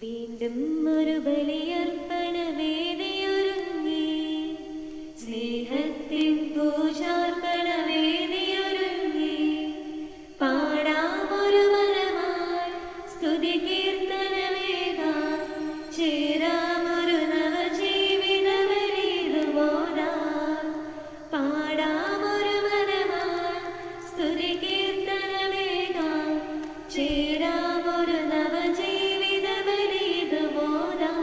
വീണ്ടും ഒരു ബലിയർപ്പണ വേദിയൊരുങ്ങി സ്നേഹത്തിൻ പൂജാർപ്പണ വേദിയൊരുങ്ങി പാടാമൊരു മനമായി സ്തുതി കീർത്തനമേകാം ചേരാമൊരു നവജീവിത ബലിതുമോദാം പാടാമൊരു മനമായി സ്തുതി കീർത്തനമേകാം ചേരാമൊരു നവജീവിത ബലിതുമോദാം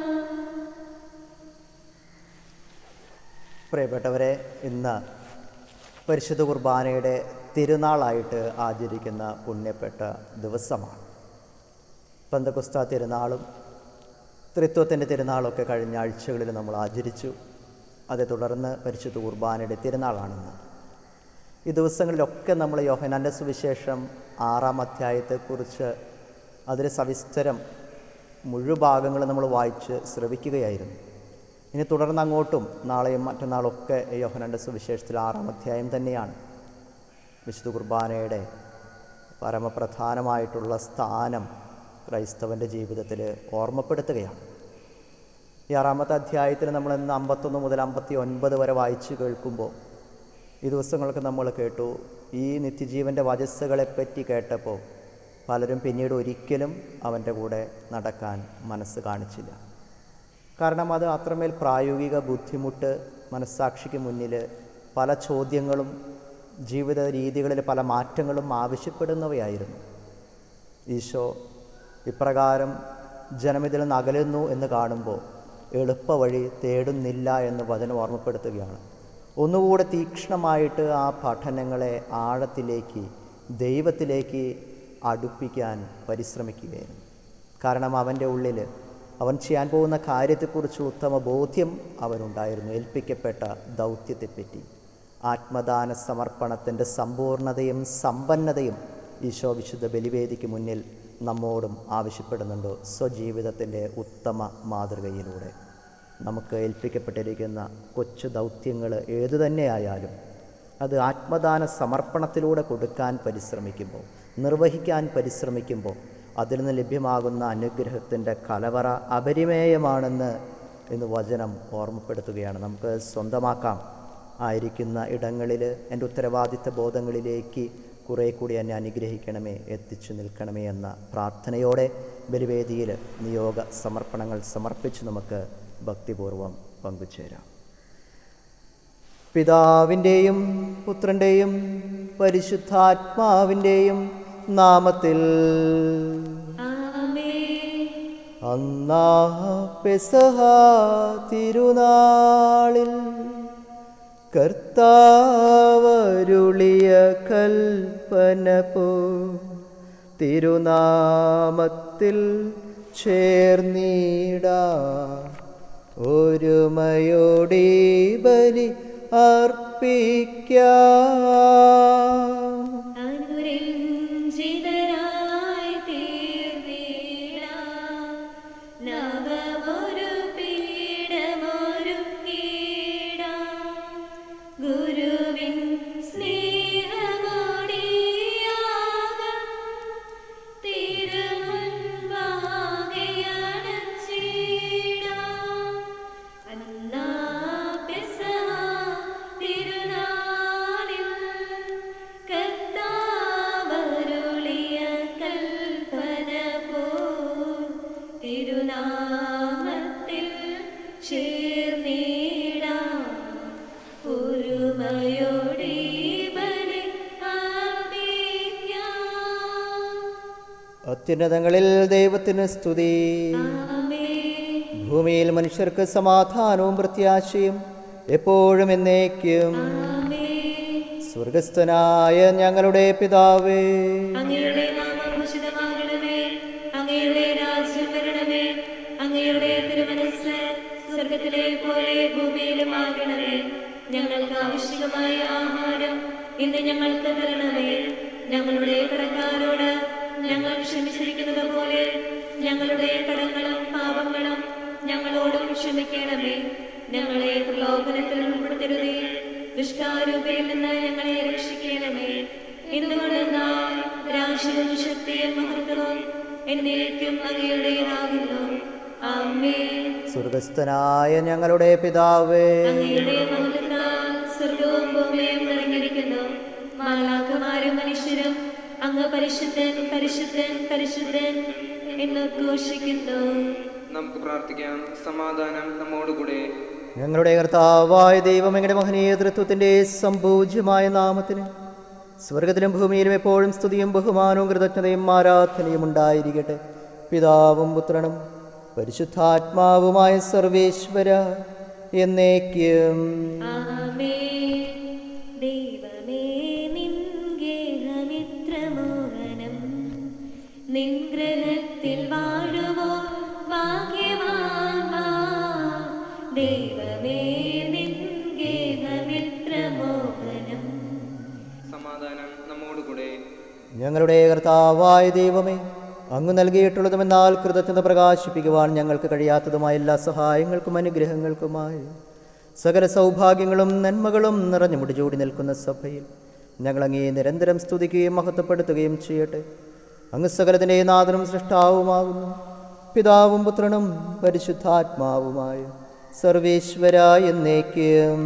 പ്രിയപ്പെട്ടവരെ ഇന്ന് പരിശുദ്ധ കുർബാനയുടെ തിരുനാളായിട്ട് ആചരിക്കുന്ന പുണ്യപ്പെട്ട ദിവസമാണ് പന്തകുസ്ത തിരുനാളും ത്രിത്വത്തിൻ്റെ തിരുനാളൊക്കെ കഴിഞ്ഞ ആഴ്ചകളിൽ നമ്മൾ ആചരിച്ചു അതേ തുടർന്ന് പരിശുദ്ധ കുർബാനയുടെ തിരുനാളാണിന്ന് ഈ ദിവസങ്ങളിലൊക്കെ നമ്മൾ യോഹനാൻ്റെ സുവിശേഷം ആറാം അധ്യായത്തെക്കുറിച്ച് അതിൽ സവിസ്തരം മുഴുഭാഗങ്ങൾ നമ്മൾ വായിച്ച് ശ്രവിക്കുകയായിരുന്നു ഇനി തുടർന്ന് അങ്ങോട്ടും നാളെയും മറ്റന്നാളൊക്കെ യോഹനാൻ്റെ സുവിശേഷത്തിൽ ആറാം അധ്യായം തന്നെയാണ് വിശുദ്ധ കുർബാനയുടെ പരമപ്രധാനമായിട്ടുള്ള സ്ഥാനം ക്രൈസ്തവൻ്റെ ജീവിതത്തിൽ ഓർമ്മപ്പെടുത്തുകയാണ് ഈ ആറാമത്തെ അധ്യായത്തിൽ നമ്മൾ ഇന്ന് അമ്പത്തൊന്ന് മുതൽ അമ്പത്തി ഒൻപത് വരെ വായിച്ച് കേൾക്കുമ്പോൾ ഈ ദിവസങ്ങൾക്ക് നമ്മൾ കേട്ടു ഈ നിത്യജീവൻ്റെ വചസ്സുകളെപ്പറ്റി കേട്ടപ്പോൾ പലരും പിന്നീട് ഒരിക്കലും അവൻ്റെ കൂടെ നടക്കാൻ മനസ്സ് കാണിച്ചില്ല കാരണം അത് അത്രമേൽ പ്രായോഗിക ബുദ്ധിമുട്ട് മനസ്സാക്ഷിക്ക് മുന്നിൽ പല ചോദ്യങ്ങളും ജീവിത രീതികളിൽ പല മാറ്റങ്ങളും ആവശ്യപ്പെടുന്നവയായിരുന്നു ഈശോ ഇപ്രകാരം ജനമിതിൽ നിന്ന് അകലുന്നു എന്ന് കാണുമ്പോൾ എളുപ്പവഴി തേടുന്നില്ല എന്ന് വചനം ഓർമ്മപ്പെടുത്തുകയാണ് ഒന്നുകൂടെ തീക്ഷ്ണമായിട്ട് ആ പഠനങ്ങളെ ആഴത്തിലേക്ക് ദൈവത്തിലേക്ക് അടുപ്പിക്കാൻ പരിശ്രമിക്കുകയായിരുന്നു കാരണം അവൻ്റെ ഉള്ളിൽ അവൻ ചെയ്യാൻ പോകുന്ന കാര്യത്തെക്കുറിച്ച് ഉത്തമ ബോധ്യം അവനുണ്ടായിരുന്നു ഏൽപ്പിക്കപ്പെട്ട ദൗത്യത്തെപ്പറ്റി ആത്മദാന സമർപ്പണത്തിൻ്റെ സമ്പൂർണതയും സമ്പന്നതയും ഈശോ വിശുദ്ധ ബലിവേദിക്ക് മുന്നിൽ നമ്മോടും ആവശ്യപ്പെടുന്നുണ്ട് സ്വജീവിതത്തിൻ്റെ ഉത്തമ മാതൃകയിലൂടെ നമുക്ക് ഏൽപ്പിക്കപ്പെട്ടിരിക്കുന്ന കൊച്ചു ദൗത്യങ്ങൾ ഏതു തന്നെയായാലും അത് ആത്മദാന സമർപ്പണത്തിലൂടെ കൊടുക്കാൻ പരിശ്രമിക്കുമ്പോൾ നിർവഹിക്കാൻ പരിശ്രമിക്കുമ്പോൾ അതിൽ നിന്ന് ലഭ്യമാകുന്ന അനുഗ്രഹത്തിൻ്റെ കലവറ അപരിമേയമാണെന്ന് എന്ന് വചനം ഓർമ്മപ്പെടുത്തുകയാണ് നമുക്ക് സ്വന്തമാക്കാം ആയിരിക്കുന്ന ഇടങ്ങളിൽ എൻ്റെ ഉത്തരവാദിത്ത ബോധങ്ങളിലേക്ക് കുറേ കൂടി എന്നെ അനുഗ്രഹിക്കണമേ എത്തിച്ചു നിൽക്കണമേ എന്ന പ്രാർത്ഥനയോടെ ബലിവേദിയിൽ നിയോഗ സമർപ്പണങ്ങൾ സമർപ്പിച്ച് നമുക്ക് ഭക്തിപൂർവം പങ്കുചേരാം പിതാവിൻ്റെയും പുത്രൻ്റെയും പരിശുദ്ധാത്മാവിൻ്റെയും നാമത്തിൽ ആമേൻ അന്നാ പെസഹ തിരുനാളിൽ കർത്താവരുളിയ കൽപ്പന പോ തിരുനാമത്തിൽ ചേർന്നീടാ ഒരുമയോടി ബലി അർപ്പിക്കാം അനുരഞ്ജിതരായി തീർന്നിടാം. നവമൊരു പീഠമൊരുക്കിടാം. ഗുരുവിൻ സ്നേഹമൊടിയാകം തിരുമുൻപാകെ അണച്ചിടാം. അന്നാ പെസഹ തിരുനാളിൽ കർത്താവരുളിയ കൽപ്പന പോൽ തിരുനാമത്തിൽ ചേർന്നിടാം. ഒരുമയോടെ ബലി അർപ്പിക്കാം. അത്യുന്നതങ്ങളിൽ ദൈവത്തിന് സ്തുതി ആമേൻ. ഭൂമിയിൽ മനുഷ്യർക്ക് സമാധാനവും പ്രത്യാശയും എപ്പോഴും എന്നേക്കും ആമേൻ. സ്വർഗസ്ഥനായ ഞങ്ങളുടെ പിതാവേ അങ്ങയുടെ നാമം ഉചിതമാകണമേ അങ്ങയുടെ രാജ്യം വരണമേ അങ്ങയുടെ തിരുമനസ് സ്വർഗത്തിലെ പോലെ ഭൂമിയിലും ആകണമേ ഞങ്ങൾക്ക് ആവശ്യമായ ആഹാരം ഇന്ന് ഞങ്ങൾക്ക് തരണമേ ഞങ്ങളുടെ കടക്കാരോട് ഞങ്ങൾ ക്ഷമിച്ചിരിക്കുന്നത് പോലെ ഞങ്ങളുടെ കടങ്ങളും പാപങ്ങളും ഞങ്ങളോടും ക്ഷമിക്കണമേ ഞങ്ങളെ പ്രലോഭനത്തിൽ ഉൾപ്പെടുത്തരുതേ ദുഷ്ടാരൂപയിൽ നിന്ന് ഞങ്ങളെ രക്ഷിക്കണമേ എന്തുകൊണ്ടെന്നാൽ രാജ്യവും ശക്തിയും മഹത്വവും എന്നേക്കും അങ്ങയുടേതാകുന്നു ആമേൻ സ്വർഗസ്ഥനായ ഞങ്ങളുടെ പിതാവേ അങ്ങയുടെ മഹത്വത്താൽ സ്വർഗവും ഭൂമിയും നിറഞ്ഞിരിക്കുന്നു മാലാഖമാരും മനുഷ്യരും അങ്ങ് പരിശുദ്ധൻ പരിശുദ്ധൻ പരിശുദ്ധൻ എന്ന് ഘോഷിക്കുന്നു നമുക്ക് പ്രാർത്ഥിക്കാം സമാധാനം നമ്മോടുകൂടെ ഞങ്ങളുടെ കർത്താവായ ദൈവം എങ്ങളുടെ മഹനീയ തൃത്വത്തിൻ്റെ സംപൂജ്യമായ നാമത്തിന് സ്വർഗത്തിലും ഭൂമിയിലും എപ്പോഴും സ്തുതിയും ബഹുമാനവും കൃതജ്ഞതയും ആരാധനയും ഉണ്ടായിരിക്കട്ടെ പിതാവും പുത്രനും പരിശുദ്ധാത്മാവുമായ സർവേശ്വര എന്നേക്കും ആമേൻ ദൈവമേ നിൻ ഗേഹമിത്രമോഹനം നിൻ ഗ്രഹത്തിൽ വാഴുമോ ഭാഗ്യവാന്മാ ദൈവമേ നിൻ ഗേഹമിത്രമോഹനം സമാധാനം നമ്മോടുകൂടെ ഞങ്ങളുടെ കർത്താവായ ദൈവമേ അങ്ങ് നൽകിയിട്ടുള്ളതുമെന്നാൽ കൃതജ്ഞത പ്രകാശിപ്പിക്കുവാൻ ഞങ്ങൾക്ക് കഴിയാത്തതുമായ എല്ലാ സഹായങ്ങൾക്കും അനുഗ്രഹങ്ങൾക്കുമായി സകല സൗഭാഗ്യങ്ങളും നന്മകളും നിറഞ്ഞു മുടിചൂടി നിൽക്കുന്ന സഭയിൽ ഞങ്ങളങ്ങേ നിരന്തരം സ്തുതിക്കുകയും മഹത്വപ്പെടുത്തുകയും ചെയ്യട്ടെ അങ്ങ് സകലത്തിൻ്റെ നാഥനും സൃഷ്ടാവുമാകുന്നു പിതാവും പുത്രനും പരിശുദ്ധാത്മാവുമായ സർവേശ്വര എന്നേക്കും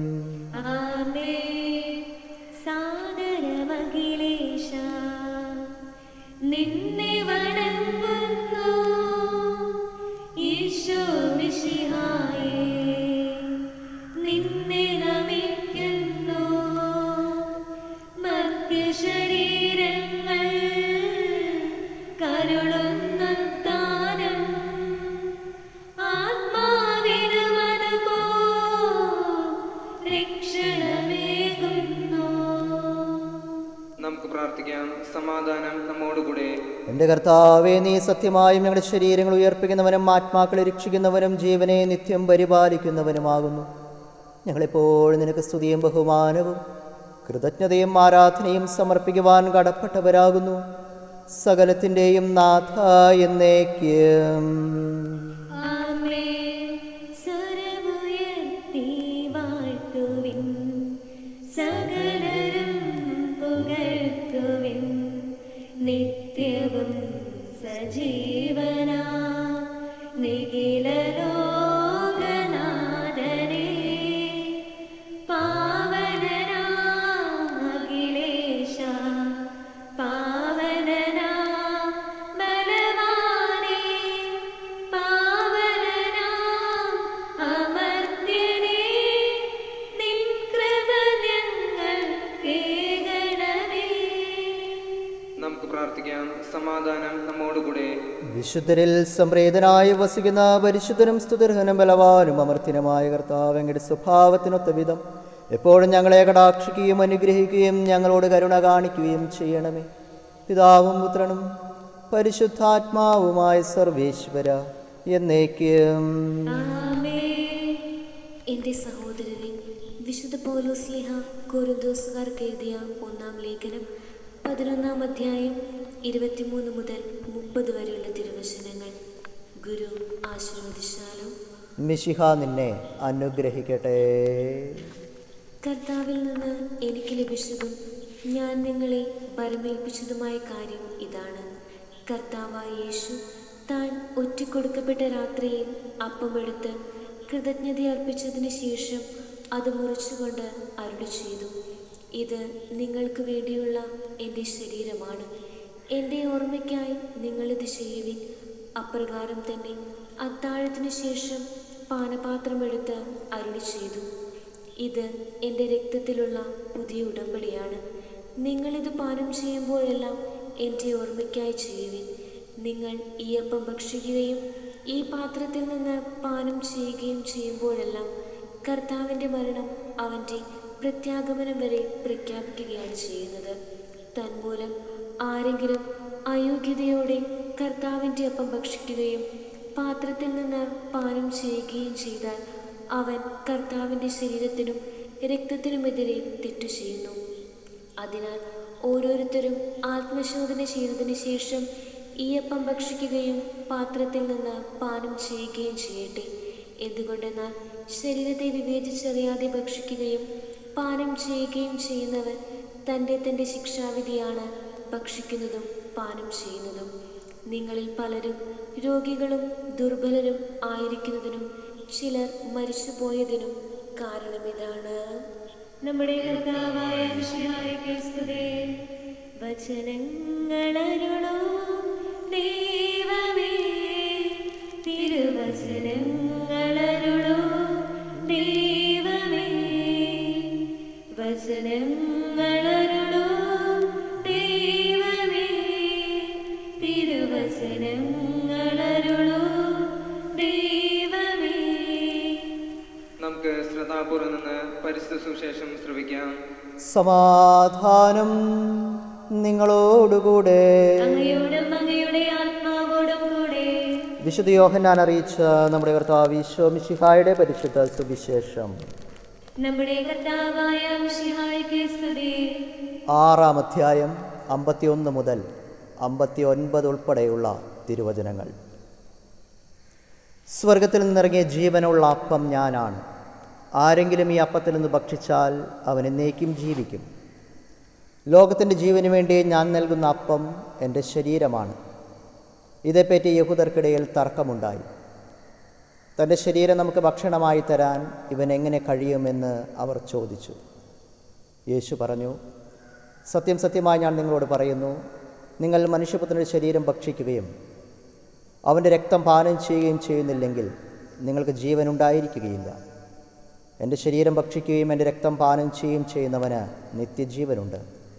ആമേൻ സാദരമഖിലേശ നിന്നെ വണങ്ങുന്നു ഈശോ മിശിഹായേ നിന്നെ നമിക്കുന്നു മർത്യശരീരങ്ങൾ കരുളുന്ന താനം ആത്മാവിനുമതുപോ രക്ഷണമേകുന്നു നമുക്ക് പ്രാർത്ഥിക്കാം സമാധാനം നമ്മോടുകൂടെ എൻ്റെ കർത്താവെ നീ സത്യമായും ഞങ്ങളുടെ ശരീരങ്ങൾ ഉയർപ്പിക്കുന്നവനും ആത്മാക്കളെ രക്ഷിക്കുന്നവനും ജീവനെ നിത്യം പരിപാലിക്കുന്നവനുമാകുന്നു ഞങ്ങളെപ്പോഴും നിനക്ക് സ്തുതിയും ബഹുമാനവും കൃതജ്ഞതയും ആരാധനയും സമർപ്പിക്കുവാൻ കടപ്പെട്ടവരാകുന്നു സകലത്തിൻ്റെയും നാഥ എന്നേക്കും ആമേൻ സ്വരമുയർത്തി വാഴ്ത്തുവിൻ സകലരും പുകഴ്ത്തുവിൻ നിത്യവും സജീവനാ നിഖില ലോകനാഥനേ പാവനനാകിലേശ പാവനനാ ബലവാനേ പാവനനാ അമർത്യനേ നിൻ കൃപ ഞങ്ങൾ കേകണമേ നമുക്ക് പ്രാർത്ഥിക്കാം സമാധാനം നമ്മോടുകൂടെ വിശുദ്ധരിൽ സംപ്രേതനായി വസിക്കുന്ന പരിശുദ്ധനും സ്തുതിർഹനും ബലവാനും അമർത്തിനുമായ കർത്താവ് എങ്ങളുടെ സ്വഭാവത്തിനൊത്ത വിധം എപ്പോഴും ഞങ്ങളെ കടാക്ഷിക്കുകയും അനുഗ്രഹിക്കുകയും ഞങ്ങളോട് കരുണ കാണിക്കുകയും ചെയ്യണമേ പിതാവും പുത്രനും പരിശുദ്ധാത്മാവുമായ സർവേശ്വര എന്നേക്കും ആമേൻ എൻ്റെ സഹോദരരെ വിശുദ്ധ പൗലോസ്ലിഹ കോരിന്തോസുകാർക്ക് എഴുതിയ ഒന്നാം ലേഖനം പതിനൊന്നാം അധ്യായം ഇരുപത്തിമൂന്ന് മുതൽ മുപ്പത് വരെയുള്ള തിരുവചനങ്ങൾ ഗുരു ആശീർവദിച്ചാലും മിശിഹ നിന്നെ അനുഗ്രഹിക്കട്ടെ കർത്താവിൽ നിന്ന് എനിക്ക് ലഭിച്ചതും ഞാൻ നിങ്ങളെ പരമേൽപ്പിച്ചതുമായ കാര്യം ഇതാണ് കർത്താവായ യേശു താൻ ഒറ്റിക്കൊടുക്കപ്പെട്ട രാത്രിയിൽ അപ്പമെടുത്ത് കൃതജ്ഞത അർപ്പിച്ചതിന് ശേഷം അത് മുറിച്ചുകൊണ്ട് അരുളി ചെയ്തു ഇത് നിങ്ങൾക്ക് വേണ്ടിയുള്ള എൻ്റെ ശരീരമാണ് എൻ്റെ ഓർമ്മയ്ക്കായി നിങ്ങളിത് ചെയ്യുവിൻ അപ്രകാരം തന്നെ അത്താഴത്തിനു ശേഷം പാനപാത്രമെടുത്ത് അരുളി ചെയ്തു ഇത് എൻ്റെ രക്തത്തിലുള്ള പുതിയ ഉടമ്പടിയാണ് നിങ്ങളിത് പാനം ചെയ്യുമ്പോഴെല്ലാം എൻ്റെ ഓർമ്മയ്ക്കായി ചെയ്യുവിൻ നിങ്ങൾ ഈ അപ്പം ഭക്ഷിക്കുകയും ഈ പാത്രത്തിൽ നിന്ന് പാനം ചെയ്യുകയും ചെയ്യുമ്പോഴെല്ലാം കർത്താവിൻ്റെ മരണം അവൻ്റെ പ്രത്യാഗമനം വരെ പ്രഖ്യാപിക്കുകയാണ് ചെയ്യുന്നത് തന്മൂലം ആരെങ്കിലും അയോഗ്യതയോടെ കർത്താവിൻ്റെ അപ്പം ഭക്ഷിക്കുകയും പാത്രത്തിൽ നിന്ന് പാനം ചെയ്യുകയും ചെയ്താൽ അവൻ കർത്താവിൻ്റെ ശരീരത്തിനും രക്തത്തിനുമെതിരെ തെറ്റു ചെയ്യുന്നു അതിനാൽ ഓരോരുത്തരും ആത്മശോധന ചെയ്തതിന് ശേഷം ഈ അപ്പം ഭക്ഷിക്കുകയും പാത്രത്തിൽ നിന്ന് പാനം ചെയ്യുകയും ചെയ്യട്ടെ എന്തുകൊണ്ടെന്നാൽ ശരീരത്തെ വിവേചിച്ചറിയാതെ ഭക്ഷിക്കുകയും പാനം ചെയ്യുകയും ചെയ്യുന്നവൻ തൻ്റെ തൻ്റെ ശിക്ഷാവിധിയാണ് ഭക്ഷിക്കുന്നതും പാനം ചെയ്യുന്നതും നിങ്ങളിൽ പലരും രോഗികളും ദുർബലരും ആയിരിക്കുന്നതിനും ചിലർ മരിച്ചുപോയതിനും കാരണമിതാണ് നമ്മുടെ കർത്താവായ മിശിഹായ്ക്ക് സ്തുതി വചനങ്ങളരുളോ ദൈവമേ തിരുവചനങ്ങളരുളോ ദൈവമേ വചനങ്ങളരുളോ ദൈവമേ തിരുവചനങ്ങളരുളോ ദൈവമേ നമുക്ക് ശ്രദ്ധാപൂർവ്വം നിന്ന് പരിശുദ്ധ സുവിശേഷം ശ്രവിക്കാം സമാധാനം നിങ്ങളോടുകൂടെ അങ്ങയോടും അങ്ങയുടെ ആത്മാവോടും കൂടെ വിശുദ്ധ യോഹന്നാൻ അറിയിച്ച നമ്മുടെ കർത്താവ് ഈശോ മിശിഹായുടെ പരിശുദ്ധ സുവിശേഷം നമ്മുടെ കർത്താവായ മിശിഹായ്ക്ക് സ്തുതി ആറാം അധ്യായം അമ്പത്തിയൊന്ന് മുതൽ അമ്പത്തി ഒൻപത് ഉൾപ്പെടെയുള്ള തിരുവചനങ്ങൾ സ്വർഗത്തിൽ നിന്നിറങ്ങിയ ജീവനുള്ള അപ്പം ഞാനാണ് ആരെങ്കിലും ഈ അപ്പത്തിൽ നിന്ന് ഭക്ഷിച്ചാൽ അവൻ എന്നേക്കും ജീവിക്കും ലോകത്തിൻ്റെ ജീവന് വേണ്ടി ഞാൻ നൽകുന്ന അപ്പം എൻ്റെ ശരീരമാണ് ഇതേപ്പറ്റി യഹൂദർക്കിടയിൽ തർക്കമുണ്ടായി തൻ്റെ ശരീരം നമുക്ക് ഭക്ഷണമായി തരാൻ ഇവൻ എങ്ങനെ കഴിയുമെന്ന് അവർ ചോദിച്ചു യേശു പറഞ്ഞു സത്യം സത്യമായി ഞാൻ നിങ്ങളോട് പറയുന്നു നിങ്ങൾ മനുഷ്യപുത്രൻ്റെ ശരീരം ഭക്ഷിക്കുകയും അവൻ്റെ രക്തം പാനം ചെയ്യുകയും ചെയ്യുന്നില്ലെങ്കിൽ നിങ്ങൾക്ക് ജീവൻ ഉണ്ടായിരിക്കുകയില്ല എൻ്റെ ശരീരം ഭക്ഷിക്കുകയും എൻ്റെ രക്തം പാനം ചെയ്യുകയും ചെയ്യുന്നവന് നിത്യജീവനുണ്ട്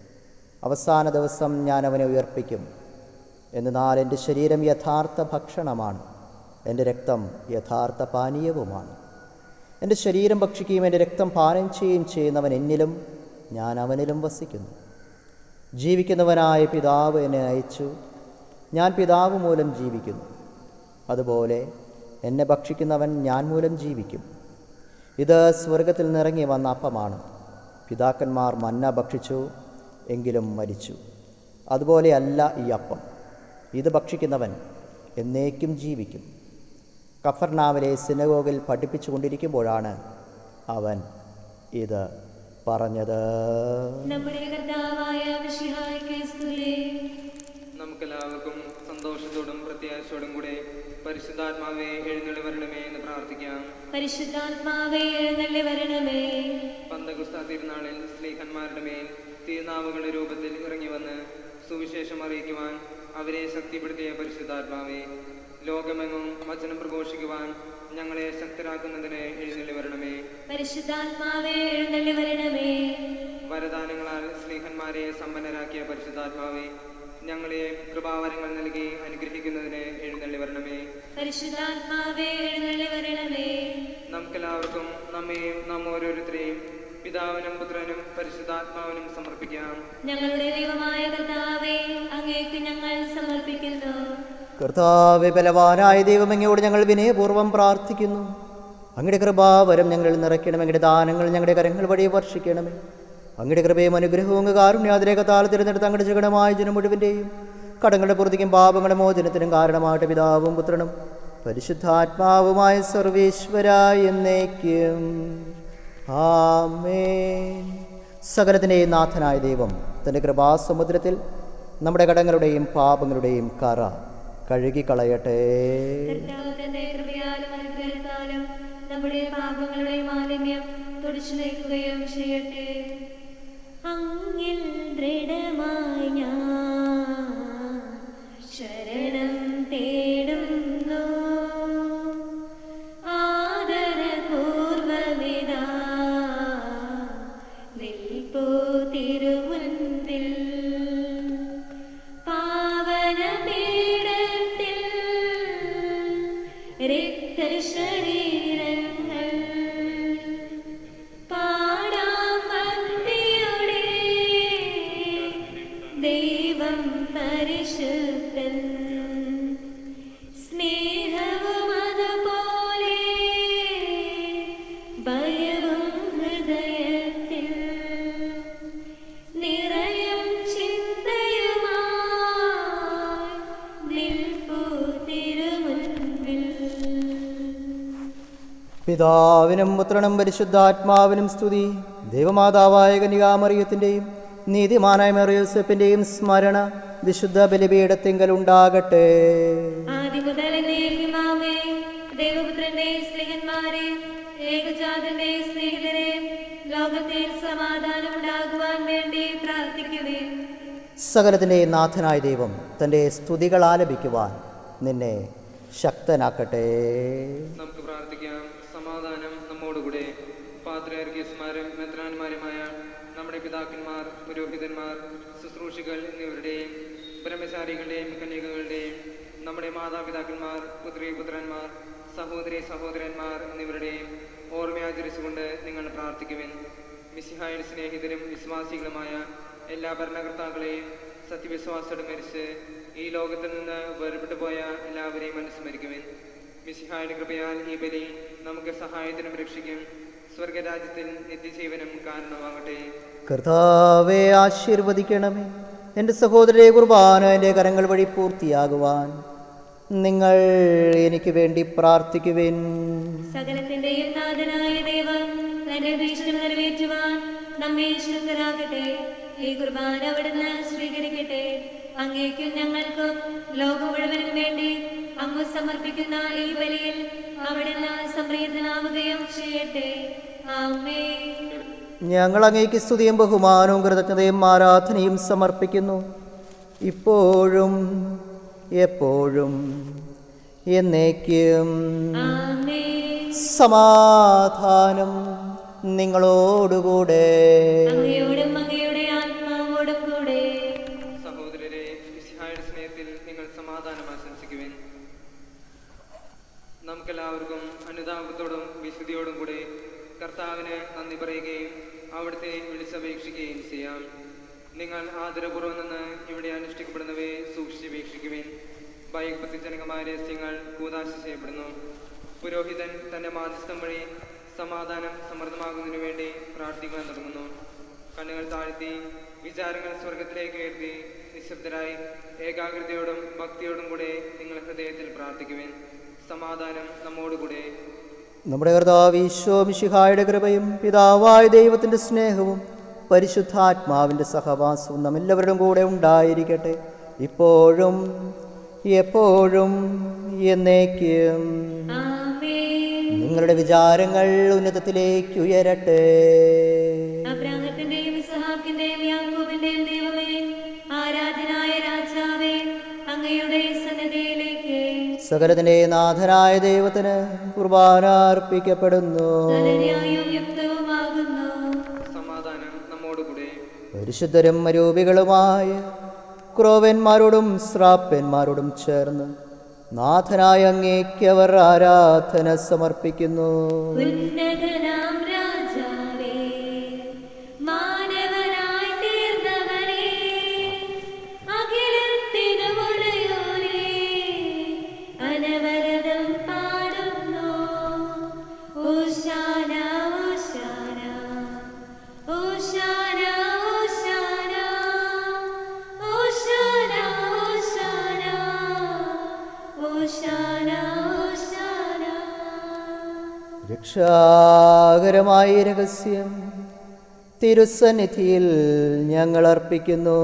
അവസാന ദിവസം ഞാൻ അവനെ ഉയർപ്പിക്കും എന്നാൽ എൻ്റെ ശരീരം യഥാർത്ഥ ഭക്ഷണമാണ് എൻ്റെ രക്തം യഥാർത്ഥ പാനീയവുമാണ് എൻ്റെ ശരീരം ഭക്ഷിക്കുകയും എൻ്റെ രക്തം പാനം ചെയ്യുകയും ചെയ്യുന്നവൻ എന്നിലും ഞാൻ അവനിലും വസിക്കുന്നു ജീവിക്കുന്നവനായ പിതാവ് എന്നെ അയച്ചു ഞാൻ പിതാവ് മൂലം ജീവിക്കുന്നു അതുപോലെ എന്നെ ഭക്ഷിക്കുന്നവൻ ഞാൻ മൂലം ജീവിക്കും ഇത് സ്വർഗത്തിൽ നിറങ്ങി വന്ന അപ്പമാണ് പിതാക്കന്മാർ മന്ന ഭക്ഷിച്ചു എങ്കിലും മരിച്ചു അതുപോലെയല്ല ഈ അപ്പം ഇത് ഭക്ഷിക്കുന്നവൻ എന്നേക്കും ജീവിക്കും കഫർനാവിലെ സിനഗോഗിൽ പഠിപ്പിച്ചു കൊണ്ടിരിക്കുമ്പോഴാണ് അവൻ ഇത് പറഞ്ഞത് നമ്മുടെ കർത്താവായ മിശിഹായ്ക്ക് സ്തുതി നമുക്കെല്ലാവർക്കും സന്തോഷത്തോടും പ്രത്യാശയോടും കൂടെ പരിശുദ്ധാത്മാവെ എഴുന്നള്ളി വരണമേ എന്ന് പ്രാർത്ഥിക്കാം പരിശുദ്ധാത്മാവേ എഴുന്നള്ളി വരണമേ പന്തകുസ്ത തിരുനാളിൽ സ്ത്രീഹന്മാരുടെ മേൽ തീർനാവുകളുടെ രൂപത്തിൽ ഇറങ്ങി വന്ന് സുവിശേഷം അറിയിക്കുവാൻ അവരെ ശക്തിപ്പെടുത്തിയ പരിശുദ്ധാത്മാവെ ലോകമെങ്ങും വചനം പ്രഘോഷിക്കുവാൻ ഞങ്ങളെ ശക്തരാക്കുന്നതിന് എഴുന്നള്ളി വരണമേ പരിശുദ്ധാത്മാവേ എഴുന്നള്ളി വരണമേ വരദാനങ്ങളാൽ സ്നേഹന്മാരെ സമ്പന്നരാക്കിയ പരിശുദ്ധാത്മാവെ ഞങ്ങളെ കൃപാവരങ്ങൾ നൽകി അനുഗ്രഹിക്കുന്നതിന് എഴുന്നള്ളി വരണമേ പരിശുദ്ധാത്മാവേ എഴുന്നള്ളി വരണമേ നമുക്കെല്ലാവർക്കും നമ്മെയും നാം ഓരോരുത്തരെയും പിതാവിനും പുത്രനും പരിശുദ്ധാത്മാവിനും സമർപ്പിക്കാം ഞങ്ങളുടെ ദൈവമായ കർത്താവേ അങ്ങേക്ക് ഞങ്ങൾ സമർപ്പിക്കുന്നു കർത്താവ് ബലവാനായ ദൈവം അങ്ങയോട് ഞങ്ങൾ വിനയപൂർവ്വം പ്രാർത്ഥിക്കുന്നു അങ്ങയുടെ കൃപാവരം ഞങ്ങളിൽ നിറയ്ക്കണം അങ്ങയുടെ ദാനങ്ങൾ ഞങ്ങളുടെ കരങ്ങൾ വഴി വർഷിക്കണമേ അങ്ങയുടെ കൃപയും അനുഗ്രഹവും കാരുണ്യാതിരേകത്താൽ തിരഞ്ഞെടുത്ത അങ്ങയുടെ ജഗണമായ ജനം മുഴുവൻ്റെയും കടങ്ങളുടെ പുറത്തേക്കും പാപങ്ങളുടെ മോചനത്തിനും കാരണമായിട്ട് പിതാവും പുത്രനും പരിശുദ്ധാത്മാവുമായ സർവേശ്വര എന്നേക്കും ആമേൻ സകലത്തിൻ്റെയും നാഥനായ ദൈവം തൻ്റെ കൃപാസമുദ്രത്തിൽ നമ്മുടെ കടങ്ങളുടെയും പാപങ്ങളുടെയും കറ കഴുകിക്കളയട്ടെ കർത്താവ് തന്റെ കൃപയാലും അനുഗ്രഹത്താലും നമ്മുടെ പാപങ്ങളുടെ മാലിന്യം തുടച്ചു നീക്കുകയും ചെയ്യട്ടെ അങ്ങിൽ ദൃഢമായി ഞാൻ ശരണം തേടുന്നു ആദരപൂർവമിതാ നിൽപ്പൂ തിരുമുൻപിൽ പാവനപീഠത്തിൽ രക്തശരീരങ്ങൾ പാടാം ഭക്തിയുടെ ദൈവം പരിശുദ്ധൻ സ്നേഹവും അതുപോലെ ഭയവും ഹൃദയത്തിൽ നിറയും ചിന്തയുമായി നിൽപ്പൂ തിരുമുൻപിൽ പിതാവിനും പുത്രനും പരിശുദ്ധാത്മാവിനും സ്തുതി ദൈവമാതാവായ കനികാമറിയത്തിൻ്റെയും നീതിമാനായ മെറിയോസഫിൻ്റെയും സ്മരണ വിശുദ്ധ ബലിപീഠത്തിങ്കൽ ഉണ്ടാകട്ടെ ആദ്യം മുതൽ എന്നേക്കുമാമേ ദൈവപുത്രന്റെ സ്നേഹന്മാരെ ഏകജാതന്റെ സ്നേഹിതരെ ലോകത്തിൽ സമാധാനം ഉണ്ടാകുവാൻ വേണ്ടി പ്രാർത്ഥിക്കുവേ സകലത്തിൻ്റെ നാഥനായ ദൈവം തൻ്റെ സ്തുതികൾ ആലപിക്കുവാൻ നിന്നെ ശക്തനാക്കട്ടെ നമുക്ക് പ്രാർത്ഥിക്കാം സമാധാനം നമ്മോടുകൂടെ പാത്രയർഗീസ്മാരും മെത്രാന്മാരുമായ നമ്മുടെ പിതാക്കന്മാർ പുരോഹിതന്മാർ ശുശ്രൂഷികൾ എന്നിവരുടെയും ബ്രഹ്മചാരികളുടെയും കന്യകകളുടെയും നമ്മുടെ മാതാപിതാക്കന്മാർ പുത്രി പുത്രന്മാർ സഹോദരി സഹോദരന്മാർ എന്നിവരുടെയും ഓർമ്മയാചരിച്ചുകൊണ്ട് നിങ്ങൾ പ്രാർത്ഥിക്കുവിൻ മിസിഹായുടെ സ്നേഹിതരും വിശ്വാസികളുമായ എല്ലാ ഭരണകർത്താക്കളെയും സത്യവിശ്വാസത്തോടെ മരിച്ച് ഈ ലോകത്തിൽ നിന്ന് വേർപെട്ടു പോയ എല്ലാവരെയും അനുസ്മരിക്കുവിൻ മിശിഹായുടെ കൃപയാൽ ഈ ബലി നമുക്ക് സഹായത്തിനും രക്ഷിക്കും സ്വർഗരാജ്യത്തിൽ നിത്യജീവനും കാരണമാകട്ടെ കർത്താവെ ആശീർവദിക്കണമേ എൻ്റെ സഹോദരരെ കുർബാന എൻ്റെ കരങ്ങൾ വഴി പൂർത്തിയാകുവാൻ നിങ്ങൾ എനിക്ക് വേണ്ടി പ്രാർത്ഥിക്കുവിൻ സകലത്തിന്റെയും നാഥനായ ദൈവം തന്റെ ഭീഷണം നിറവേറ്റുവാൻ നമ്മെ ശക്തരാകട്ടെ ഈ കുർബാന അവിടുന്ന് സ്വീകരിക്കട്ടെ അങ്ങേക്കും ഞങ്ങൾക്കും ലോകം മുഴുവനും വേണ്ടി അങ്ങ് സമർപ്പിക്കുന്ന ഈ ബലിയിൽ അവിടുന്ന് സംപ്രീതനാവുകയും ചെയ്യട്ടെ ആമേ ഞങ്ങൾ അങ്ങേക്ക് സ്തുതിയും ബഹുമാനവും കൃതജ്ഞതയും ആരാധനയും സമർപ്പിക്കുന്നു ഇപ്പോഴും എപ്പോഴും എന്നേക്കും ആമേ സമാധാനം നിങ്ങളോടുകൂടെ അങ്ങയോടും അങ്ങയുടെ ആത്മാവോടും കൂടെ സഹോദരരെ മിശിഹായുടെ സ്നേഹത്തിൽ നിങ്ങൾ സമാധാനം ആശംസിക്കുവിൻ നമുക്കെല്ലാവർക്കും അനുതാപത്തോടും വിശുദ്ധിയോടും കൂടെ കർത്താവിന് നന്ദി പറയുകയും അവിടുത്തെ വിളിച്ചപേക്ഷിക്കുകയും ചെയ്യാം നിങ്ങൾ ആദരപൂർവ്വം നിന്ന് ഇവിടെ അനുഷ്ഠിക്കപ്പെടുന്നവയെ സൂക്ഷിച്ചപേക്ഷിക്കുവിൻ ഭയഭക്തിജനകമായ രഹസ്യങ്ങൾ കൂതാശ ചെയ്യപ്പെടുന്നു പുരോഹിതൻ തന്റെ മാധ്യസ്ഥം വഴി സമാധാനം സമൃദ്ധമാകുന്നതിനു വേണ്ടി പ്രാർത്ഥിക്കാൻ തുടങ്ങുന്നു കണ്ണുകൾ താഴ്ത്തി വിചാരങ്ങൾ സ്വർഗത്തിലേക്ക് ഉയർത്തി നിശബ്ദരായി ഏകാഗ്രതയോടും ഭക്തിയോടും കൂടെ നിങ്ങൾ ഹൃദയത്തിൽ പ്രാർത്ഥിക്കുവിൻ സമാധാനം നമ്മോടുകൂടെ നമ്മുടെ കർത്താവ് ഈശോ മിശിഹായുടെ കൃപയും പിതാവായ ദൈവത്തിൻ്റെ സ്നേഹവും പരിശുദ്ധാത്മാവിൻ്റെ സഹവാസവും നമ്മെല്ലാവരുടെയും കൂടെ ഉണ്ടായിരിക്കട്ടെ ഇപ്പോഴും എപ്പോഴും എന്നേക്കും ആമേ നിങ്ങളുടെ വിചാരങ്ങൾ ഉന്നതത്തിലേക്ക് ഉയരട്ടെ അബ്രാഹത്തിന്റെയും ഇസ്ഹാക്കിന്റെയും യാക്കോബിന്റെയും ദൈവമേ ആരാധനായ രാജാവേ അങ്ങയുടെ സന്നദ്ധയിലേക്ക് സകലത്തിൻ്റെ നാഥനായ ദൈവത്തിന് കുർബാന അർപ്പിക്കപ്പെടുന്നു നന്ദിയായും യുക്തവുമാകുന്നു സമാധാനം നമ്മോടുകൂടെ പരിശുദ്ധരും അരൂപികളുമായ ക്രോവന്മാരോടും ശ്രാപ്പന്മാരോടും ചേർന്ന് നാഥനായ അങ്ങേക്ക് അവർ ആരാധന സമർപ്പിക്കുന്നു ഉന്നതനാം രാജാവേ മാനവനായി തീർന്നവനേ അഖിലത്തിനു മുടയോനേ അനവരതം പാടുന്നു ഓശാന ഓശാന ഓശാന ഓശാന ഓശാന ഓശാന ഓശാന ഓശാന രക്ഷാകരമായ രഹസ്യം തിരുസന്നിധിയിൽ ഞങ്ങൾ അർപ്പിക്കുന്നു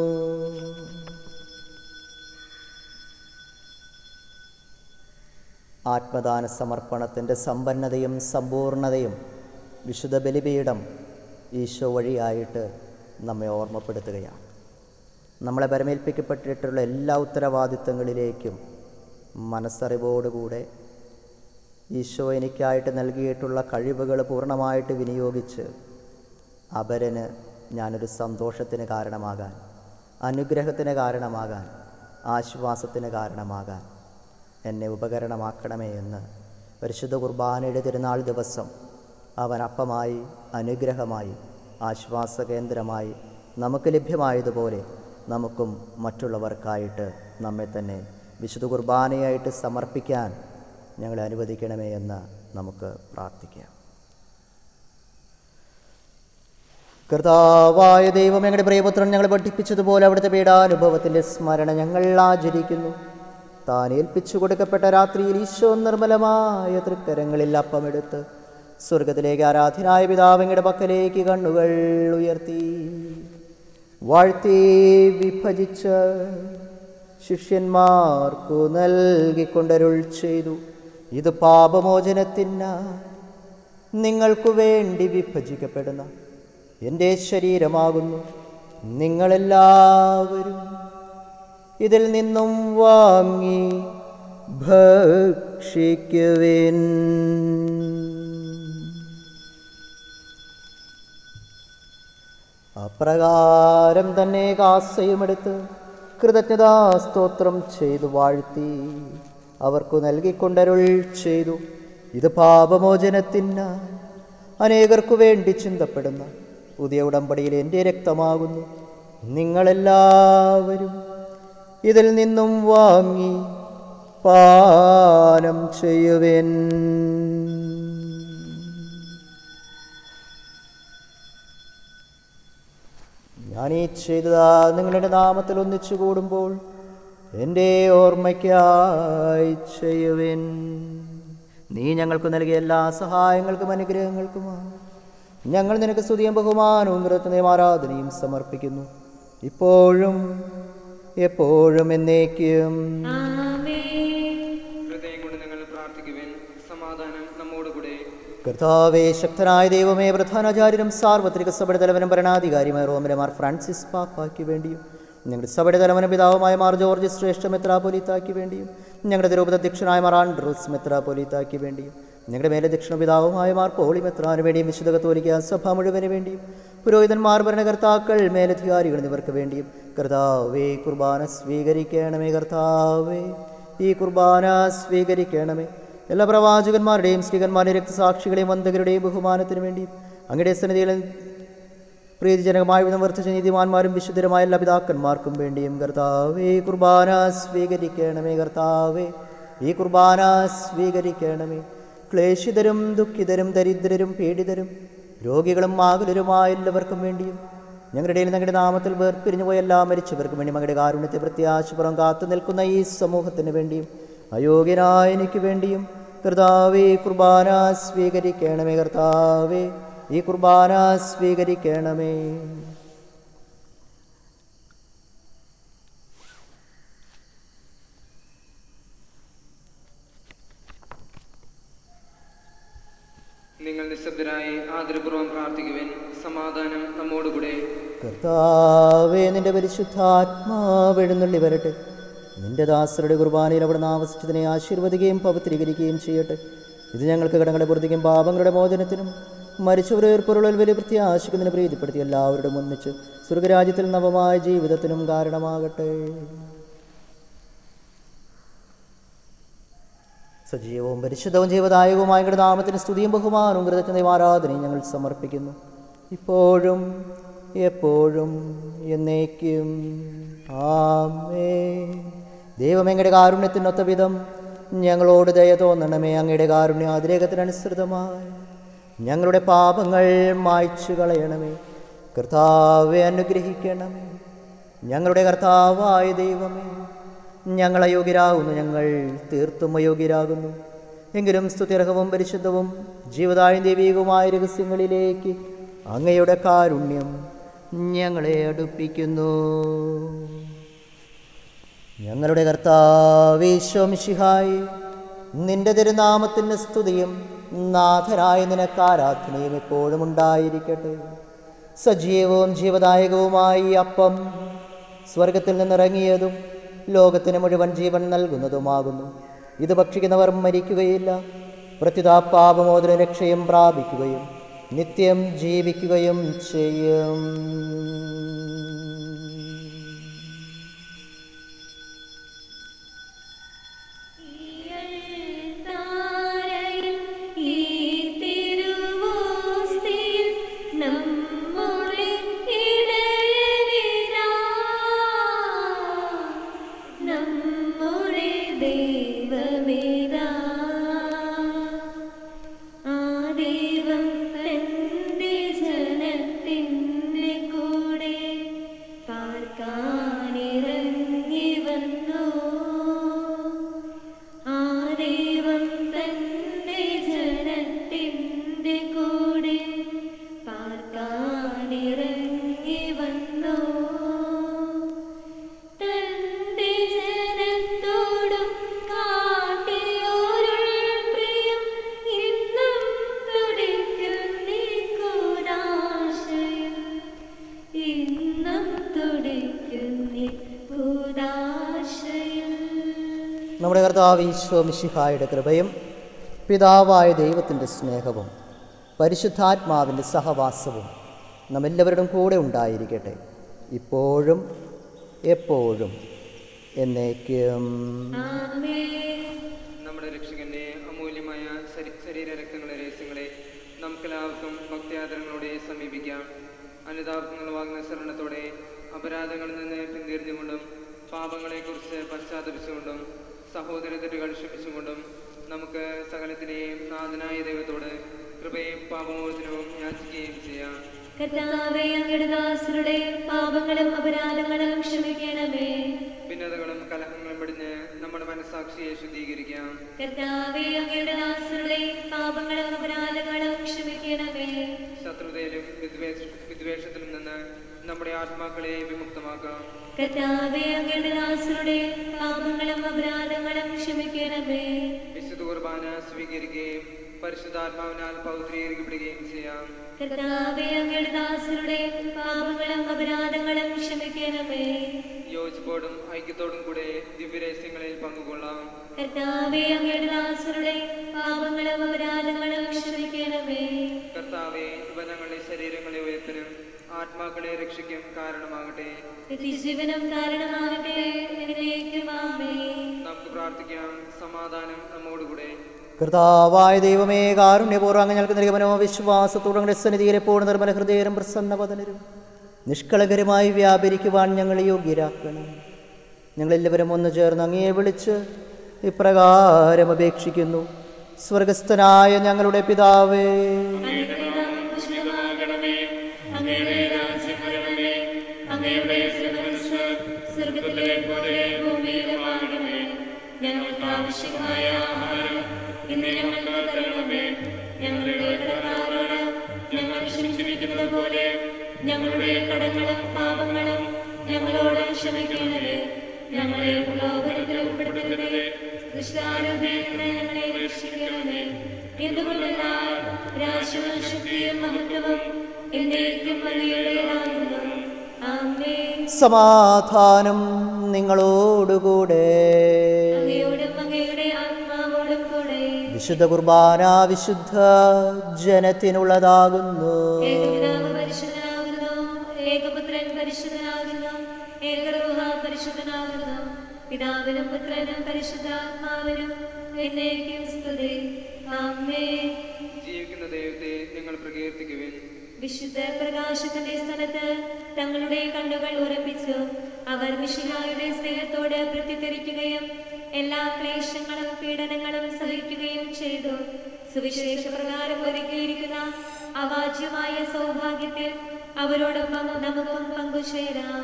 ആത്മദാന സമർപ്പണത്തിൻ്റെ സമ്പന്നതയും സമ്പൂർണതയും വിശുദ്ധ ബലിപീഠം ഈശോ വഴിയായിട്ട് നമ്മെ ഓർമ്മപ്പെടുത്തുകയാണ് നമ്മളെ പരമേൽപ്പിക്കപ്പെട്ടിട്ടുള്ള എല്ലാ ഉത്തരവാദിത്തങ്ങളിലേക്കും മനസ്സറിവോടുകൂടെ ഈശോ എനിക്കായിട്ട് നൽകിയിട്ടുള്ള കഴിവുകൾ പൂർണ്ണമായിട്ട് വിനിയോഗിച്ച് അപരന് ഞാനൊരു സന്തോഷത്തിന് കാരണമാകാൻ അനുഗ്രഹത്തിന് കാരണമാകാൻ ആശ്വാസത്തിന് കാരണമാകാൻ എന്നെ ഉപകരണമാക്കണമേ എന്ന് പരിശുദ്ധ കുർബാനയുടെ തിരുനാൾ ദിവസം അവൻ അപ്പമായി അനുഗ്രഹമായി ആശ്വാസകേന്ദ്രമായി നമുക്ക് ലഭ്യമായതുപോലെ നമുക്കും മറ്റുള്ളവർക്കായിട്ട് നമ്മെ തന്നെ വിശുദ്ധ കുർബാനയായിട്ട് സമർപ്പിക്കാൻ ഞങ്ങളെ അനുവദിക്കണമേ എന്ന് നമുക്ക് പ്രാർത്ഥിക്കാം കർത്താവായ ദൈവം ഞങ്ങളുടെ പ്രിയപുത്രൻ ഞങ്ങളെ പഠിപ്പിച്ചതുപോലെ അവിടുത്തെ പീഡാനുഭവത്തിൻ്റെ സ്മരണ ഞങ്ങൾ ആചരിക്കുന്നു താൻ ഏൽപ്പിച്ചു കൊടുക്കപ്പെട്ട രാത്രിയിൽ ഈശോ നിർമ്മലമായ തൃക്കരങ്ങളിൽ അപ്പമെടുത്ത് സ്വർഗത്തിലേക്ക് ആരാധ്യനായ പിതാവിങ്ങളുടെ പക്കലേക്ക് കണ്ണുകൾ ഉയർത്തി വാഴ്ത്തി വിഭജിച്ച് ശിഷ്യന്മാർക്കു നൽകിക്കൊണ്ടരുൾ ചെയ്തു ഇത് പാപമോചനത്തിനായി നിങ്ങൾക്കു വേണ്ടി വിഭജിക്കപ്പെടുന്ന എൻ്റെ ശരീരമാകുന്നു നിങ്ങളെല്ലാവരും ഇതിൽ നിന്നും വാങ്ങി ഭക്ഷിക്കുവിൻ അപ്രകാരം തന്നെ കാസയുമെടുത്ത് കൃതജ്ഞതാ സ്തോത്രം ചെയ്തു വാഴ്ത്തി അവർക്കു നൽകിക്കൊണ്ടരുൾ ചെയ്തു ഇത് പാപമോചനത്തിന് അനേകർക്കു വേണ്ടി ചിന്തപ്പെടുന്ന പുതിയ ഉടമ്പടിയിൽ എൻ്റെ രക്തമാകുന്നു നിങ്ങളെല്ലാവരും ഇതിൽ നിന്നും വാങ്ങി പാനം ചെയ്യുവേൻ ഞാൻ ഈ ചെയ്തതാ നിങ്ങളുടെ നാമത്തിൽ ഒന്നിച്ചു കൂടുമ്പോൾ എൻ്റെ ഓർമ്മയ്ക്കായി ചെയ്യുവിൻ നീ ഞങ്ങൾക്ക് നൽകിയ എല്ലാ സഹായങ്ങൾക്കും അനുഗ്രഹങ്ങൾക്കുമാണ് ഞങ്ങൾ നിനക്ക് സ്തുതിയും ബഹുമാനവും കൃത്യതയും ആരാധനയും സമർപ്പിക്കുന്നു ഇപ്പോഴും എപ്പോഴും എന്നേക്കും ആമേൻ ഹൃദയം കൊണ്ട് നിങ്ങൾ പ്രാർത്ഥിക്കുവിൻ സമാധാനം നമ്മോടുകൂടെ കർത്താവേ ശക്തനായ ദൈവമേ പ്രധാനാചാര്യനും സാർവത്രിക സഭയുടെ തലവനും ഭരണാധികാരിയുമായ റോമരമാർ ഫ്രാൻസിസ് പാപ്പായ്ക്ക് വേണ്ടിയും ഞങ്ങളുടെ സഭയുടെ തലവനും പിതാവുമായ മാർ ജോർജ് ശ്രേഷ്ഠ മെത്രാപൊലീത്താക്ക് വേണ്ടിയും ഞങ്ങളുടെ തിരുപതധ്യക്ഷനായ മാർ ആൻഡ്രൂസ് മെത്രാപൊലീത്താക്ക് വേണ്ടിയും ഞങ്ങളുടെ മേലധ്യക്ഷണ പിതാവുമായ മാർ പോളി മെത്രാന് വേണ്ടിയും വിശുദ്ധ കത്തോലിക്ക സഭ മുഴുവന് വേണ്ടിയും പുരോഹിതന്മാർ ഭരണകർത്താക്കൾ മേലധികാരികൾ എന്നിവർക്ക് വേണ്ടിയും കർത്താവേ കുർബാന സ്വീകരിക്കണമേ കർത്താവേ ഈ കുർബാന സ്വീകരിക്കണമേ എല്ലാ പ്രവാചകന്മാരുടെയും സ്ത്രീകന്മാരുടെയും രക്തസാക്ഷികളെയും വന്ധകരുടെയും ബഹുമാനത്തിനു വേണ്ടിയും അങ്ങയുടെ സന്നിധിയിൽ പ്രീതിജനകമായ വിധം വർദ്ധിച്ച നീതിമാന്മാരും വിശുദ്ധരുമായ എല്ലാ പിതാക്കന്മാർക്കും വേണ്ടിയും കർത്താവേ കുർബാന സ്വീകരിക്കണമേ കർത്താവേ ഈ കുർബാന സ്വീകരിക്കണമേ ക്ലേശിതരും ദുഃഖിതരും ദരിദ്രരും പീഡിതരും രോഗികളും ആകുലരുമായ എല്ലാവർക്കും വേണ്ടിയും ഞങ്ങളുടെ ഇടയിൽ ഞങ്ങളുടെ നാമത്തിൽ വേർപിരിഞ്ഞു പോയ എല്ലാ മരിച്ചവർക്കും വേണ്ടി മകളുടെ കാരുണ്യത്തെ പ്രത്യാശപുറം കാത്തു നിൽക്കുന്ന ഈ സമൂഹത്തിന് വേണ്ടിയും അയോഗ്യനായ എനിക്ക് വേണ്ടിയും കർത്താവേ കുർബാന സ്വീകരിക്കണമേ കർത്താവേ ഈ കുർബാന സ്വീകരിക്കണമേ നിങ്ങൾ നിശബ്ദരായി ആദരപൂർവ്വം പ്രാർത്ഥിക്കുവിൻ സമാധാനം നമ്മോടുകൂടെ കർത്താവേ നിന്റെ പരിശുദ്ധാത്മാവ് എഴുന്നള്ളി വരട്ടെ നിന്റെ ദാസരുടെ കുർബാനയിൽ അവിടെ ആവസിച്ചതിനെ ആശീർവദിക്കുകയും പവിത്രീകരിക്കുകയും ചെയ്യട്ടെ ഇത് ഞങ്ങൾക്ക് കടങ്ങളുടെ പുറത്തേക്കും പാപങ്ങളുടെ മോചനത്തിനും മരിച്ചവരെ ഏർപ്പൊരുളിൽ വലിയ പ്രത്യാശിക്കുന്നതിന് പ്രീതിപ്പെടുത്തി എല്ലാവരുടെ ഒന്നിച്ച് സ്വർഗരാജ്യത്തിൽ നവമായ ജീവിതത്തിനും കാരണമാകട്ടെ സജീവവും പരിശുദ്ധവും ജീവദായകവുമായ ഞങ്ങളുടെ നാമത്തിന് സ്തുതിയും ബഹുമാനവും കൃതജ്ഞതയും ആരാധനയും ഞങ്ങൾ സമർപ്പിക്കുന്നു ഇപ്പോഴും എപ്പോഴും എന്നേക്കും ആമേ ദൈവം എങ്ങളുടെ കാരുണ്യത്തിനൊത്ത വിധം ഞങ്ങളോട് ദയ തോന്നണമേ അങ്ങയുടെ കാരുണ്യ അതിരേകത്തിനനുസൃതമായി ഞങ്ങളുടെ പാപങ്ങൾ മായ്ച്ചു കളയണമേ കർത്താവെ അനുഗ്രഹിക്കണമേ ഞങ്ങളുടെ കർത്താവായ ദൈവമേ ഞങ്ങൾ അയോഗ്യരാകുന്നു ഞങ്ങൾ തീർത്തും അയോഗ്യരാകുന്നു എങ്കിലും സ്തുതിർഹവും പരിശുദ്ധവും ജീവതായും ദൈവികവുമായ രഹസ്യങ്ങളിലേക്ക് അങ്ങയുടെ കാരുണ്യം ഞങ്ങളെ അടുപ്പിക്കുന്നു ഞങ്ങളുടെ കർത്താവേശോമിഷിഹായി നിന്റെ തിരുനാമത്തിന് സ്തുതിയും നാഥനായ നിനക്ക് ആരാധനയും എപ്പോഴും ഉണ്ടായിരിക്കട്ടെ സജീവവും ജീവദായകവുമായി ഈ അപ്പം സ്വർഗത്തിൽ നിന്നിറങ്ങിയതും ലോകത്തിന് മുഴുവൻ ജീവൻ നൽകുന്നതുമാകുന്നു ഇത് ഭക്ഷിക്കുന്നവർ മരിക്കുകയില്ല പ്രത്യുതാ പാപമോദന രക്ഷയും പ്രാപിക്കുകയും നിത്യം ജീവിക്കുകയും ചെയ്യും താരയിൽ ഈ തിരുവോസ്തിയിൽ നമ്മുടെ ഇടയനിതാ നമ്മുടെ ദൈവമേതാ ആ ദൈവം തന്റെ ജനത്തിൻ്റെ കൂടെ പാ നമ്മുടെ കർത്താവ് ഈശോ മിശിഹായുടെ കൃപയും പിതാവായ ദൈവത്തിൻ്റെ സ്നേഹവും പരിശുദ്ധാത്മാവിൻ്റെ സഹവാസവും നമ്മെല്ലാവരുടെയും കൂടെ ഉണ്ടായിരിക്കട്ടെ ഇപ്പോഴും എപ്പോഴും എന്നേക്കും ആമേൻ നമ്മുടെ രക്ഷകന്റെ അമൂല്യമായ ശരീ- ശരീര രക്തങ്ങളെ രഹസ്യങ്ങളെ നമുക്കെല്ലാവർക്കും ഭക്തിയാദരങ്ങളോടെ സമീപിക്കാം അനുതാപങ്ങളുമാകുന്ന ശരണത്തോടെ അപരാധങ്ങളിൽ നിന്ന് പിന്തിരിഞ്ഞുകൊണ്ടും പാപങ്ങളെക്കുറിച്ച് പശ്ചാത്തപിച്ചുകൊണ്ടും സഹോദര തെറ്റുകൾ ക്ഷമിച്ചുകൊണ്ടും നമുക്ക് സകലത്തിനെയും നാഥനായ ദൈവത്തോട് കൃപയും പാപമോചനവും യാചിക്കുകയും ചെയ്യാം കർത്താവേ അങ്ങയുടെ ദാസരുടെ പാപങ്ങളും അപരാധങ്ങളും ക്ഷമിക്കണമേ ഭിന്നതകളും കലഹങ്ങളും പിടിഞ്ഞ് നമ്മുടെ മനസ്സാക്ഷിയെ ശുദ്ധീകരിക്കാം കർത്താവേ അങ്ങയുടെ ദാസരുടെ പാപങ്ങളും അപരാധങ്ങളും ക്ഷമിക്കണമേ ശത്രുതയിലും വിദ്വേഷ വിദ്വേഷത്തിലും നിന്ന് നമ്മുടെ ആത്മാക്കളെ വിമുക്തമാക്കാം കർത്താവേ അങ്ങയുടെ ദാസരുടെ പാപങ്ങളും അപരാധങ്ങളും ക്ഷമിക്കണമേ വിശുദ്ധ കുർബാന സ്വീകരിക്കുകയും പരിശുദ്ധാത്മാവിനാൽ പൗത്രീകരിക്കപ്പെടുകയും ചെയ്യാം കർത്താവേ അങ്ങയുടെ ദാസരുടെ പാപങ്ങളും അപരാധങ്ങളും ക്ഷമിക്കണമേ യോജിപ്പോടും ഐക്യത്തോടും കൂടെ ദിവ്യരഹസ്യങ്ങളിൽ പങ്കുകൊള്ളാം കർത്താവേ അങ്ങയുടെ ദാസരുടെ പാപങ്ങളും അപരാധങ്ങളും ക്ഷമിക്കണമേ കർത്താവെ ഇവ ഞങ്ങളുടെ ശരീരങ്ങളെ ഉയർത്തനും ആത്മാക്കളെ രക്ഷിക്കും കാരണമാകട്ടെ നിത്യജീവനം കാരണമാകട്ടെ എന്നേക്കും ആമേൻ നമുക്ക് പ്രാർത്ഥിക്കാം സമാധാനം നമ്മോടുകൂടെ കർത്താവായ ദൈവമേ കാരുണ്യപൂർവ്വം അങ്ങ് ഞങ്ങൾക്ക് നൽകിയ മനോവിശ്വാസത്തോടെ അങ്ങയുടെ സന്നിധിയിൽ എപ്പോഴും നിർമ്മല ഹൃദയരും പ്രസന്നവദനരും നിഷ്കളങ്കരമായി വ്യാപരിക്കുവാൻ ഞങ്ങളെ യോഗ്യരാക്കണം ഞങ്ങളെല്ലാവരും ഒന്ന് ചേർന്ന് അങ്ങയെ വിളിച്ച് ഇപ്രകാരം അപേക്ഷിക്കുന്നു സ്വർഗസ്ഥനായ ഞങ്ങളുടെ പിതാവേ അങ്ങയുടെ നാമം പൂജിതമാകണമേ അങ്ങയുടെ രാജ്യം വരണമേ അങ്ങയുടെ തിരുമനസ്സ് സ്വർഗ്ഗത്തിലെ പോലെ ഭൂമിയിലുമാകണമേ ഞങ്ങൾക്ക് ആവശ്യമായ ആഹാരം ഇന്ന് ഞങ്ങൾക്ക് തരണമേ ഞങ്ങളുടെ കടക്കാരോട് ഞങ്ങൾ ക്ഷമിച്ചിരിക്കുന്നത് പോലെ ഞങ്ങളുടെ കടങ്ങളും പാപങ്ങളും ഞങ്ങളോട് ക്ഷമിക്കണമേ ഞങ്ങളെ പ്രലോഭനത്തിൽ ഉൾപ്പെടുത്തരുതേ ദുഷ്ടാരൂപയിൽ നിന്ന് ഞങ്ങളെ രക്ഷിക്കണമേ എന്തുകൊണ്ടെന്നാൽ രാജ്യവും ശക്തിയും മഹത്വവും എന്നേക്കും അങ്ങയുടേതാകുന്നു ആമേൻ സമാധാനം നിങ്ങളോടുകൂടെ അങ്ങയോടും അങ്ങയുടെ ആത്മാവോടും കൂടെ വിശുദ്ധ കുർബാന വിശുദ്ധ ജനത്തിനുള്ളതാകുന്നു ഏകപിതാവ് പരിശുദ്ധനാകുന്നു ഏകപുത്രൻ പരിശുദ്ധനാകുന്നു ഏകരൂഹ പരിശുദ്ധനാകുന്നു പിതാവിനും പുത്രനും പരിശുദ്ധാത്മാവിനും എന്നേക്കും സ്തുതി ആമേൻ ജീവിക്കുന്ന ദൈവത്തെ നിങ്ങൾ പ്രകീർത്തിക്കുവിൻ വിശുദ്ധ പ്രകാശത്തിന്റെ സ്ഥലത്ത് തങ്ങളുടെ കണ്ണുകൾ ഉറപ്പിച്ചു അവർ മിഷിഹായുടെ സ്നേഹത്തോട് പ്രത്യത്തിരിക്കുകയും എല്ലാ ക്ലേശങ്ങളും പീഡനങ്ങളും സഹിക്കുകയും ചെയ്തു സുവിശേഷ പ്രകാരം ഒരുക്കിയിരിക്കുന്ന അവാച്യമായ സൗഭാഗ്യത്തിൽ അവരോടൊപ്പം നമുക്കും പങ്കുചേരാം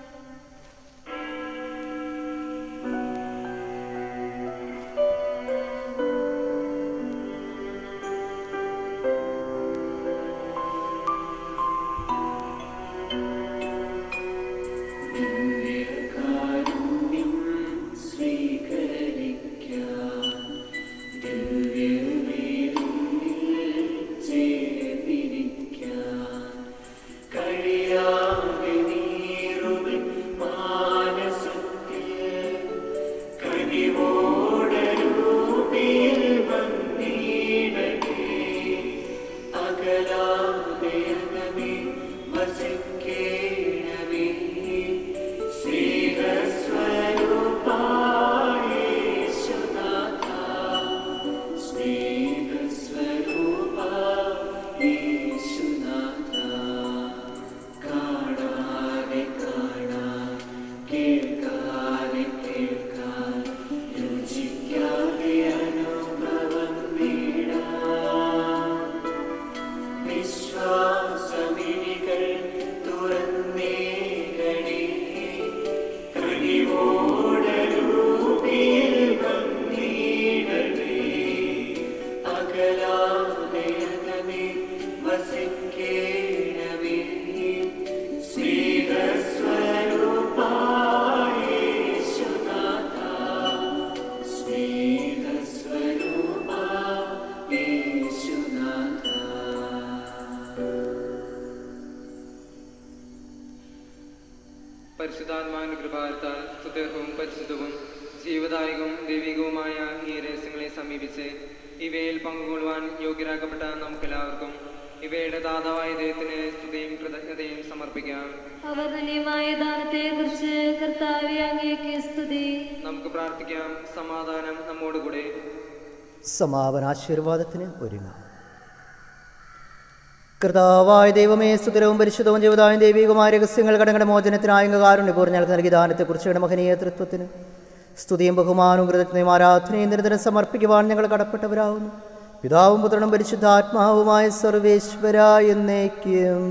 വിശ്വാസമിഴികൾ തുറന്നേകണേ കനിവോടരൂപിയിൽ വന്നിടണേ അകലാതെ അകമേ വസിക്കേണമേ സ്നേഹസ്വരൂപായേശുനാഥ സ്നേഹസ്വരൂപായേശുനാഥ പരിശുദ്ധാത്മാവിന്റെ കൃപാത്താൽ സുദേഹവും പരിശുദ്ധവും ജീവദായകവും ദൈവികവുമായ ഈ രഹസ്യങ്ങളെ സമീപിച്ച് ഇവയിൽ പങ്കുകൊള്ളുവാൻ യോഗ്യരാക്കപ്പെട്ട നമുക്കെല്ലാവർക്കും ഇവയുടെ ദാതാവായ ദൈവത്തിന് സ്തുതിയും കൃതജ്ഞതയും സമർപ്പിക്കാം അവർണ്ണനീയമായ ദാനത്തെ കുറിച്ച് കർത്താവെ അങ്ങേക്ക് സ്തുതി നമുക്ക് പ്രാർത്ഥിക്കാം സമാധാനം നമ്മോടുകൂടെ സമാപനാശീർവാദത്തിന് ഒരുങ്ങാം കർത്താവായ ദൈവമേ സുതരവും പരിശുദ്ധവും ജീവിതായും ദൈവികമായ രഹസ്യങ്ങൾ കടങ്ങളുടെ മോചനത്തിനായ കാരുണ്യപൂർവ്വം ഞങ്ങൾക്ക് നൽകിയ ദാനത്തെക്കുറിച്ച് മഹനീയ തൃത്വത്തിന് സ്തുതിയും ബഹുമാനവും കൃതജ്ഞയും ആരാധനയും നിരന്തരം സമർപ്പിക്കുവാൻ ഞങ്ങൾ കടപ്പെട്ടവരാകുന്നു പിതാവും പുത്രനും പരിശുദ്ധാത്മാവുമായ സർവേശ്വര എന്നേക്കും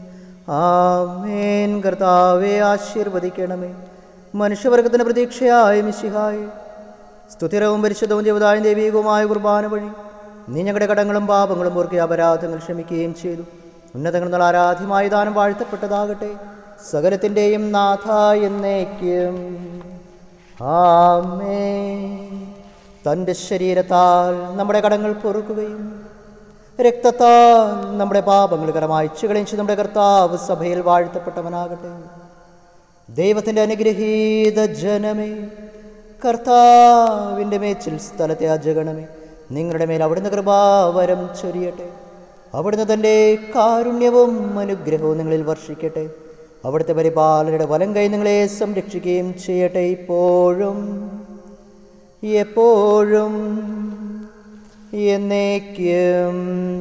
ആമേൻ കർത്താവെ ആശീർവദിക്കണമേ മനുഷ്യവർഗത്തിന് പ്രതീക്ഷയായ മിശിഹായി സ്തുതിരവും പരിശുദ്ധവും ജീവിതായും ദൈവികവുമായ കുർബാന വഴി നീ ഞങ്ങളുടെ കടങ്ങളും പാപങ്ങളും ഓർക്കുക അപരാധങ്ങൾ ക്ഷമിക്കുകയും ചെയ്തു ഉന്നതങ്ങൾ എന്നുള്ള ആരാധ്യമായ ദാനം വാഴ്ത്തപ്പെട്ടതാകട്ടെ സകലത്തിൻ്റെയും നാഥ എന്നേക്കും ആമേ തൻ്റെ ശരീരത്താൽ നമ്മുടെ കടങ്ങൾ പൊറുക്കുകയും രക്തത്താൽ നമ്മുടെ പാപങ്ങൾ കരമായിച്ചുകളയും ചെയ്ത് നമ്മുടെ കർത്താവ് സഭയിൽ വാഴ്ത്തപ്പെട്ടവനാകട്ടെ ദൈവത്തിൻ്റെ അനുഗ്രഹീത ജനമേ കർത്താവിൻ്റെ മേച്ചിൽ സ്ഥലത്തെ അജഗണമേ നിങ്ങളുടെ മേൽ അവിടുന്ന് കൃപാവരം ചൊരിയട്ടെ അവിടുന്ന് തൻ്റെ കാരുണ്യവും അനുഗ്രഹവും നിങ്ങളിൽ വർഷിക്കട്ടെ അവിടുത്തെ പരിപാലനയുടെ വലം കൈ നിങ്ങളെ സംരക്ഷിക്കുകയും ചെയ്യട്ടെ ഇപ്പോഴും എപ്പോഴും എന്നേക്കും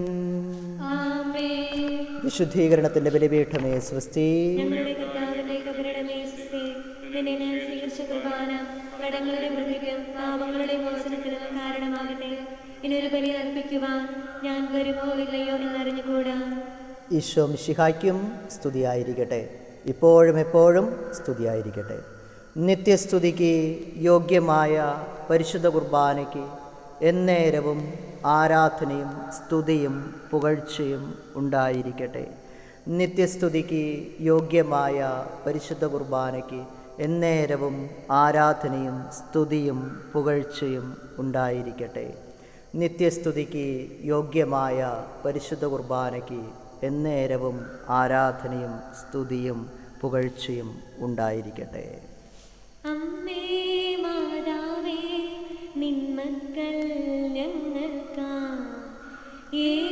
ആമേൻ വിശുദ്ധീകരണത്തിൻ്റെ ബലിപീഠമേ സ്വസ്തി ഞങ്ങളുടെ കർത്താവിന്റെ കബരുടെ സ്വസ്തി നിന്നെ ഞാൻ സ്വീകരിച്ച കുർബാന കടങ്ങളുടെ വൃദ്ധിക്കും പാപങ്ങളുടെ മോചനത്തിനും കാരണമാകട്ടെ ഇനൊരു ബലി അർപ്പിക്കുവാൻ ഞാൻ വരുമോ ഇല്ലയോ എന്നറിഞ്ഞുകൂടാ ഈശോ മിശിഹായ്ക്കും സ്തുതിയായിരിക്കട്ടെ ഇപ്പോഴും എപ്പോഴും സ്തുതിയായിരിക്കട്ടെ നിത്യസ്തുതിക്ക് യോഗ്യമായ പരിശുദ്ധ കുർബാനയ്ക്ക് എന്നേരവും ആരാധനയും സ്തുതിയും പുകഴ്ചയും ഉണ്ടായിരിക്കട്ടെ നിത്യസ്തുതിക്ക് യോഗ്യമായ പരിശുദ്ധ കുർബാനയ്ക്ക് എന്നേരവും ആരാധനയും സ്തുതിയും പുകഴ്ചയും ഉണ്ടായിരിക്കട്ടെ നിത്യസ്തുതിക്ക് യോഗ്യമായ പരിശുദ്ധ കുർബാനയ്ക്ക് എന്നേരവും ആരാധനയും സ്തുതിയും പുകഴ്ചയും ഉണ്ടായിരിക്കട്ടെ അമ്മേ മാതാവേ നിന്മക്കൾ ഞങ്ങൾക്കാ